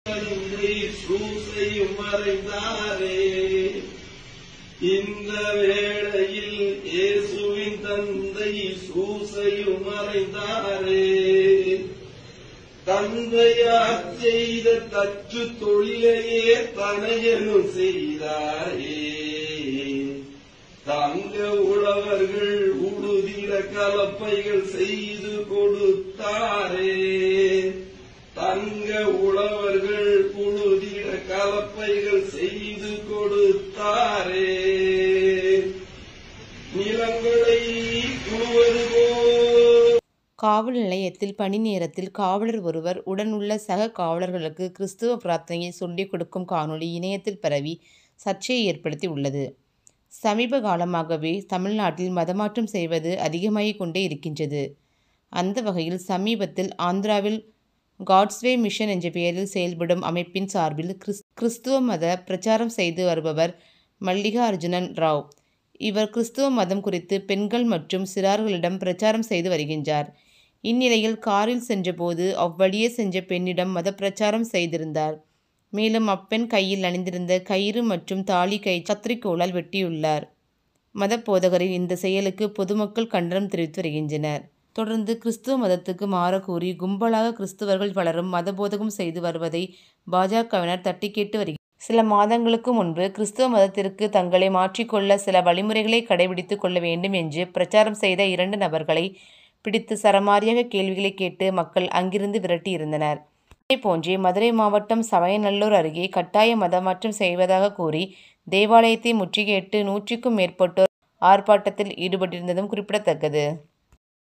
தந்தை சூசையும் மறைந்தாரே இந்த வேளையில் இயேசுவின் தந்தை சூசையும் மறைந்தாரே தந்தையார் செய்த தச்சு தொழிலையே தனையனும் செய்தாரே தங்க உழவர்கள் உழுதிட கலப்பைகள் செய்து கொடுத்தாரே தங்க உழவர்கள் உழுதிட கலப்பைகள் செய்து கொடுத்தாரே நிலங்களை குழுவது போல் காவல் நிலையத்தில் பணி நேரத்தில் காவலர் ஒருவர் உடனுள்ள சக காவலர்களுக்கு கிறிஸ்துவ பிரார்த்தனையை சொல்லிக் கொடுக்கும் காணொளி இணையத்தில் பரவி சர்ச்சையை ஏற்படுத்தி உள்ளது சமீப காலமாகவே தமிழ்நாட்டில் மதமாற்றம் செய்வது அதிகமாகிக் கொண்டே இருக்கின்றது அந்த வகையில் சமீபத்தில் ஆந்திராவில் காட்ஸ்வே மிஷன் என்ற பெயரில் செயல்படும் அமைப்பின் சார்பில் கிறிஸ் கிறிஸ்துவ மத பிரச்சாரம் செய்து வருபவர் மல்லிகா அர்ஜுனன் ராவ் இவர் கிறிஸ்துவ மதம் குறித்து பெண்கள் மற்றும் சிறார்களிடம் பிரச்சாரம் செய்து வருகின்றார் இந்நிலையில் காரில் சென்றபோது அவ்வழியே சென்ற பெண்ணிடம் மத பிரச்சாரம் செய்திருந்தார் மேலும் அப்பெண் கையில் அணிந்திருந்த கயிறு மற்றும் தாலி கை கத்திரிக்கோளால் வெட்டியுள்ளார் மத போதகரின் இந்த செயலுக்கு பொதுமக்கள் கண்டனம் தெரிவித்து வருகின்றனர் தொடர்ந்து கிறிஸ்துவ மதத்துக்கு மாறக்கூறி கும்பலாக கிறிஸ்தவர்கள் பலரும் மதபோதகம் செய்து வருவதை பாஜகவினர் தட்டி கேட்டு வருகின்றனர் சில மாதங்களுக்கு முன்பு கிறிஸ்துவ மதத்திற்கு தங்களை மாற்றிக்கொள்ள சில வழிமுறைகளை கடைபிடித்துக் கொள்ள வேண்டும் என்று பிரச்சாரம் செய்த இரண்டு நபர்களை பிடித்து சரமாரியாக கேள்விகளை கேட்டு மக்கள் அங்கிருந்து விரட்டியிருந்தனர் இதேபோன்றே மதுரை மாவட்டம் சமயநல்லூர் அருகே கட்டாய மதமாற்றம் செய்வதாக கூறி தேவாலயத்தை முற்றுகையிட்டு நூற்றுக்கும் மேற்பட்டோர் ஆர்ப்பாட்டத்தில் ஈடுபட்டிருந்ததும் குறிப்பிடத்தக்கது